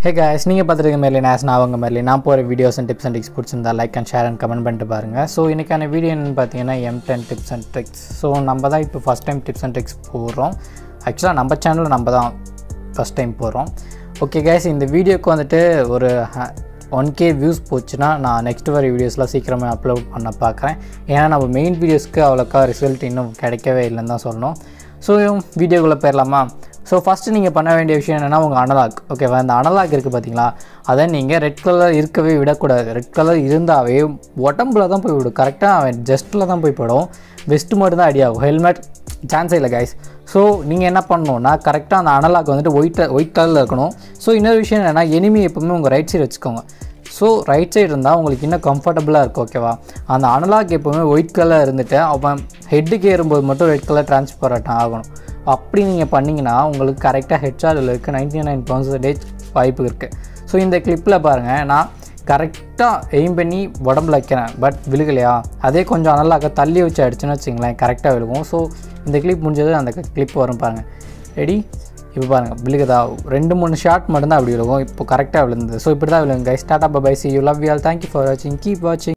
ஹே guys நீங்கள் பார்த்துருக்க மாதிரி நேஸ் நான் அவங்க மாதிரி நான் போகிற videos and tips and tricks பிடிச்சிருந்தா like and share and comment பண்ணிட்டு பாருங்கள் ஸோ இன்றைக்கான வீடியோ என்னென்னு பார்த்தீங்கன்னா M ten tips and tricks so நம்ம தான் இப்போ first time tips and tricks போடுறோம் ஆக்சுவலாக நம்ம சேனலில் நம்ம தான் ஃபஸ்ட் டைம் போகிறோம் ஓகே கேஸ் இந்த வீடியோக்கு வந்துட்டு ஒரு ஒன் கே வியூஸ் போச்சுன்னா நான் நெக்ஸ்ட் வர வீடியோஸ்லாம் சீக்கிரமாக அப்லோட் பண்ண பார்க்குறேன் ஏன்னா நம்ம மெயின் வீடியோஸ்க்கு அவ்வளோக்கா ரிசல்ட் இன்னும் கிடைக்கவே இல்லைன்னு தான் சொல்லணும் ஸோ வீடியோக்குள்ளே போயிடலாமா ஸோ ஃபஸ்ட்டு நீங்கள் பண்ண வேண்டிய விஷயம் என்னென்னா உங்கள் அனலாக் ஓகேவா அந்த அனலாக் இருக்குது பார்த்தீங்களா அதை நீங்கள் ரெட் கலர் இருக்கவே விடக்கூடாது ரெட் கலர் இருந்தாவே உடம்புல தான் போய் விடும் கரெக்டாக அவன் ஜஸ்ட்டில் தான் போய் படும் வெஸ்ட்டு மட்டும் தான் அடியாகும் ஹெல்மெட் சான்ஸே இல்லை கைஸ் ஸோ நீங்கள் என்ன பண்ணணும்னா கரெக்டாக அந்த அனலாக் வந்துட்டு ஒயிட் ஒயிட் கலரில் இருக்கணும் ஸோ இன்னொரு விஷயம் என்னென்னா எனிமி எப்பவுமே உங்கள் ரைட் சைடு வச்சுக்கோங்க ஸோ ரைட் சைடு இருந்தால் உங்களுக்கு இன்னும் கம்ஃபர்டபுளாக இருக்கும் ஓகேவா அந்த அனலாக் எப்போவுமே ஒயிட் கலர் இருந்துட்டு அவன் ஹெட்டுக்கு ஏறும்போது மட்டும் ரெட் கலர் டிரான்ஸ்பரண்ட் ஆகணும் அப்படி நீங்கள் பண்ணிங்கன்னா உங்களுக்கு கரெக்டாக ஹெட்ஷாட்டில் இருக்குது நைன்டி நைன் பர்சன்டேஜ் வாய்ப்பு இருக்குது ஸோ இந்த கிளிப்பில் பாருங்கள் நான் கரெக்டாக எய்ம் பண்ணி உடம்புல வைக்கிறேன் பட் விழுகலையா அதே கொஞ்சம் அனலாக தள்ளி வச்சு அடிச்சுன்னு வச்சிங்களேன் கரெக்டாக விழுகும் ஸோ இந்த கிளிப் முடிஞ்சது அந்த கிளிப் வரும் பாருங்கள் ரெடி இப்போ பாருங்கள் விழுகுதா ரெண்டு மூணு ஷாட் மட்டும்தான் அப்படி விழுகும் இப்போ கரெக்டாக விழுந்தது ஸோ இப்படி தான் விழுங்க guys tata bye C you love you all thank you for வாட்சிங் கீப் வாட்சிங்